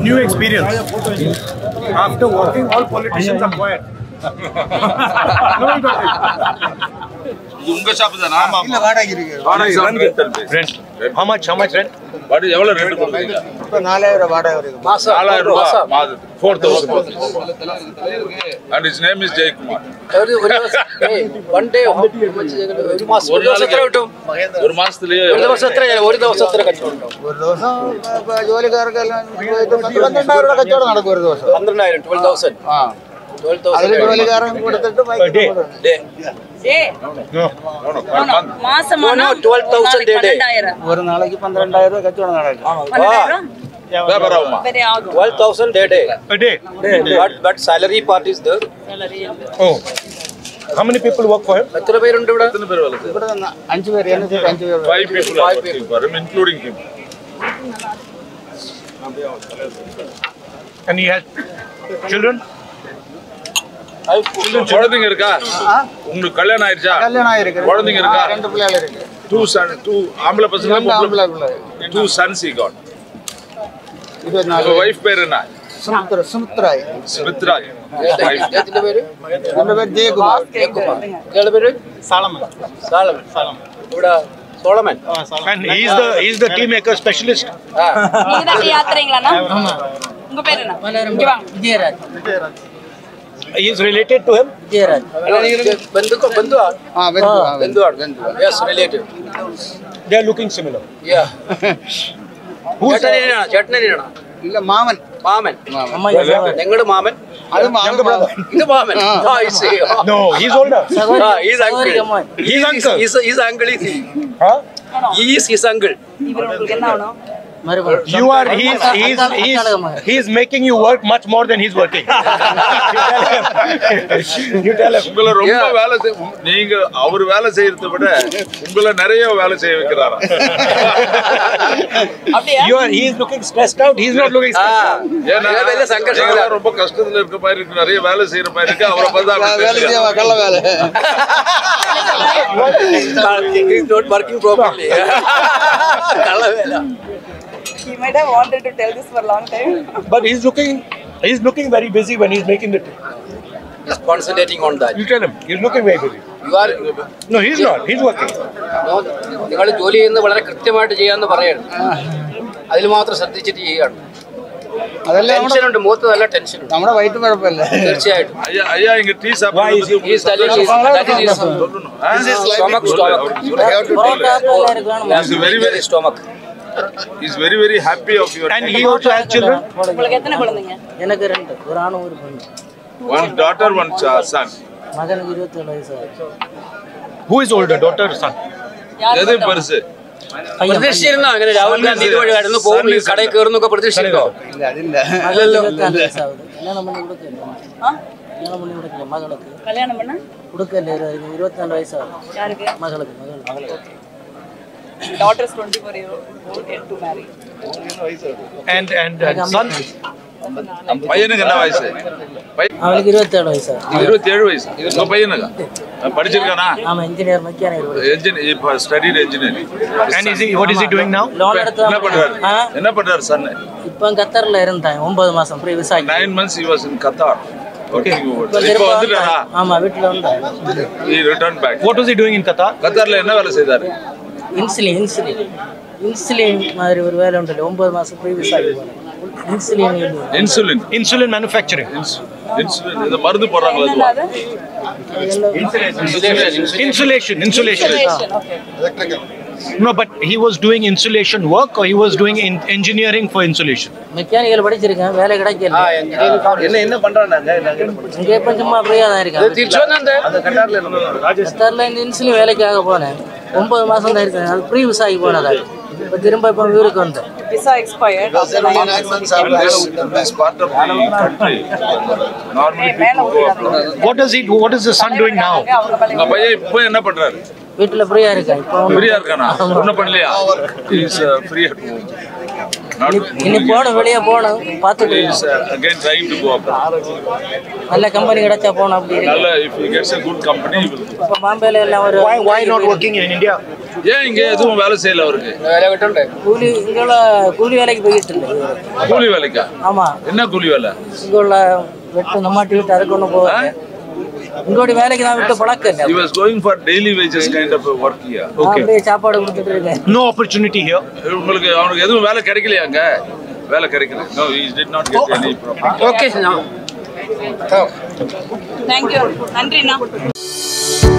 new experience. After walking, all politicians are quiet. no, you got it. இது உங்க shop தானா இல்ல வாடகை இருக்கு வாடகை shop rental base Rent. How much? How much rent? What எவ்வளவு ரெண்ட் கொடுக்குறீங்க இப்ப நாலாயிரம் ரூபாய் வாடகை இருக்கு மாசம் நாலாயிரம் ரூபாய் மாசம். மாதத்துக்கு four thousand and is name is Jayakumar ഒരു ഒരു ദിവസം ഏയ്, one day ഒരു മാസം ഒരു ഒരു ദിവസം എത്ര നാளைക്ക് കിട്ടും ஒரு മാസത്തില് ഒരു ദിവസം എത്ര ഒരു ദിവസം എത്ര കച്ചവടം ഉണ്ടാവും ഒരു ദിവസം ഇപ്പൊ ജോലിക്കാർക്കെല്ലാം പോയിട്ട് പത്ത് പന്ത്രണ്ടായിരം രൂപ കച്ചവടം നടക്കും ഒരു ദിവസം പന്ത്രണ്ടായിരം ട്വൽവ് തൗസൻഡ് ആ ട്വൽവ് അതിൽ തൗസൻഡ് ജോലിക്കാരൻ കൊടുത്തിട്ട് Per day. ഡേ ஏ No. No, no, per month. மாசமானா No, no, 12,000 day day. பன்னெண்டாயிரம் ഒരു നാளைക്ക് പന്ത്രണ്ടായിരം രൂപ കച്ചവടം നടക്കും பன்னெண்டாயிரம் வியாபாரம் ஆகுமா பெரிய ஆகும் twelve thousand day day A day. But but salary part is their salary. Oh. How many people work for him? എത്ര പേരുണ്ട് ഇവിടെ எத்தனை பேர் வேலை செய்யறாங்க ഇവിടെ നിന്ന് അഞ്ചു പേര് എന്നെ ചേർത്ത് അഞ്ചു പേര് five people are working for him including him And he has children? குழந்தைங்க இருக்கா உங்களுக்கு கல்யாணம் ஆயிடுச்சா கல்யாணம் ஆயிருக்கு குழந்தைங்க இருக்கா ஆ, ரெண்டு பிள்ளைகள் இருக்கு டூ சன் டூ ஆம்பளை பசங்க ரெண்டு ஆம்பளை பிள்ளை டூ சன்ஸ் he got ഇരുപത്തിനാല് உங்க வைஃப் பேர் என்ன സുമിത്ര സുമിത്രായി சுமித்ரா അദ്ദേഹത്തിന്റെ പേര് എന്റെ പേര് ജയകുമാർ ഇയാളുടെ പേര് Salaman. സാലമൻ ഇവിടെ Solomon And he's the he's the tea maker specialist. ആ நீங்க தான் யாத்திரைங்களாண்ணா உங்க பேர் என்ன இங்க வாங்க He's related to him. അല്ല, നിങ്ങൾ ബന്ധുക്ക ബന്ധുവാ ആ ബന്ധു ആ, ബന്ധു ബന്ധുവാണ് yes relative They are looking similar. Yeah Who's ചേട്ടനാണ് ചേട്ടനാണ് ഇല്ല മാമൻ മാമൻ മാമൻ ഞങ്ങളുടെ മാമൻ അത് മാമൻ ഇത് മാമൻ ആ. ആ, I see. No, he's older. ആ, he's uncle. He's uncle. He's- he's uncle is he. Huh? He is his uncle. இவர் உங்களுக்கு என்ன ஆகணும் You are he's he's he's he's making you work much more than he's working. you tell him. you tell him. உங்களை ரொம்ப Yeah. வேலை செய் நீங்க அவர் வேலை செய்யறதை விட உங்களை நிறைய வேலை செய்ய வைக்கிறாரா அப்படியா You are he's looking stressed out. He's not looking ആ, stressed out. ஏன்னா இவன் வெளில சங்கர்ஷம் நீங்களாம் ரொம்ப கஷ்டத்துல இருக்க மாதிரி இருக்கு நிறைய வேலை செய்யற மாதிரி இருக்கு அவரை பார்த்தா அப்படி വേല தெரியல. ചെയ്യാ കള്ള വേല He's not working properly. കള്ളവേല. He might have wanted to tell this for a long time. But he's looking he's looking very busy when he's making the tea. He's concentrating on that. You tell him. He's looking very busy. You are No, he's not. He's working. നിങ്ങൾ ജോലി ചെയ്യുന്നത് വളരെ കൃത്യമായിട്ട് ചെയ്യാന്ന് പറയരുത് അതിൽ മാത്രം ശ്രദ്ധിച്ചിട്ട് ചെയ്യാണ് അതെല്ലാം നമ്മുടെ ടെൻഷൻ ഉണ്ട് മുഖത്ത് നല്ല ടെൻഷൻ ഉണ്ട് നമ്മുടെ വയറ്റ് കുഴപ്പമില്ല തീർച്ചയായും ஐயா ஐயா இங்க டீ He is சாப்பிடுறது telling his- that is his சொல்லணும் ஆ? stomach, stomach. He's very very stomach. he's very very happy of your And he also has children. உங்களுக்கு எத்தனை குழந்தைங்க எனக்கு ரெண்டு ஒரு ஆணும் ஒரு பெண்ணு one daughter one ch- son மகனுக்கு இருபத்தேழு வயசு ஆகுது Who is older, daughter or son? யாரு எது மட்டும்? பெருசு പ്രതീക്ഷിച്ചിരുന്നോ അങ്ങനെ രാഹുൽ ഗാന്ധി ഇതുവഴി കടന്നു പോകും ഈ കടയിൽ കയറുന്നൊക്കെ പ്രതീക്ഷിച്ചിരുന്നോ ഇല്ല അതില്ല மகளுக்கு இருபத்தாறு வயசு ஆகுது கல்யாணம் பண்ணி கொடுக்கல ஆ? கல்யாணம் பண்ணி கொடுக்கல மகளுக்கு கல்யாணம் பண்ண கொடுக்கல இரு- இருபத்தாறு வயசு ஆகுது யாருக்கு மகளுக்கு மகளுக்கு daughters twenty four year to marry And and, and son? பையனுக்கு என்ன வயசு பையன் அவளுக்கு இருபத்தேழு வயசு ஆகுது இருபத்தி ஏழு வயசு உங்க பையனுக்கு படிச்சிருக்கானா ஆமா இன்ஜினியர் மெக்கானிக் என்ஜினியர் இப்ப studied engineering And is he what is he doing now? Loan எடுத்து என்ன பண்றாரு ஆ, என்ன பண்றாரு சன் இப்போ கத்தர்ல இருந்தேன் ஒன்பது மாசம் ப்ரீ விசாகி nine months he was in Qatar working over இப்போ there. இப்போ திரும்ப வந்துட்டாரா வந்தேன். ஆமா வீட்டுல வந்தேன் he returned back What was he doing in Qatar? கத்தார்ல என்ன வேலை செய்தாரு இன்சுலின் இன்சுலின் இன்சுலின் மாதிரி ஒரு வேலை உண்டு ஒன்பது மாசம் ப்ரீ விசாகி போனேன் இன்சுலின் இது. Insulin Insulin manufacturing. இன்சுலின் இந்த மருந்து போடுறாங்களா அதுவா Insulation, insulation. Okay No, but he was doing insulation work or he was doing in engineering for insulation. Mechanical படிச்சிருக்கேன் வேலை கிடைக்கல என்ன என்ன பண்றாங்க இங்க இப்ப சும்மா அப்படியே தான் இருக்கேன் തിരിച്ചു വന്നെന്ത് கத்தாரில் இந்த இன்சுலின் வேலைக்காக போனேன் ஒன்பது மாசம் தான் இருக்கேன் அது ப்ரீ விசாகி போனதா இப்போ திரும்ப இப்போ ஊருக்கு வந்தேன் visa expired This part of the country. Normally மேல people go abroad. விடுறாங்க What does he what is the son doing now? அவங்க உங்க பள்ளிக்கூடம் பையன் இப்போ என்ன பண்றாரு வீட்டுல ஃப்ரீயா இருக்கேன் இப்போ ஃப்ரீயா இருக்கானா ஒண்ணும் பண்ணலையா is free at home not இனி போகணும் வெளியே போகணும் பார்த்துட்டு is again trying to go up நல்ல கம்பெனி கிடைச்சா போகணும் அப்படி இருக்கு நல்ல if you gets a good company you will இப்போ பாம்பேல எல்லாம் ஒரு Why why not working in India? ஏன் இங்க எதுவும் வேலை செய்யல அவருக்கு இந்த வேலையை விட்டுண்டு கூலி இங்குள்ள கூலி வேலைக்கு போயிட்டு இல்லை கூலி வேலைக்கா ஆமா என்ன கூலி வேலை இங்குள்ள வெட்டு நம்மாட்டி விட்டு அதுக்கு ஒன்று போவாங்க இங்கோடி வேலைக்கு நான் விட்டு பழக்கம் இல்லை he was going for daily wages kind of a work here நான் அப்படியே சாப்பாடு கொடுத்துட்டு இருக்கேன் No opportunity here. உங்களுக்கு அவனுக்கு எதுவும் வேலை கிடைக்கலையாங்க வேலை கிடைக்கல no he did not get any proper okay thank you நன்றிண்ணா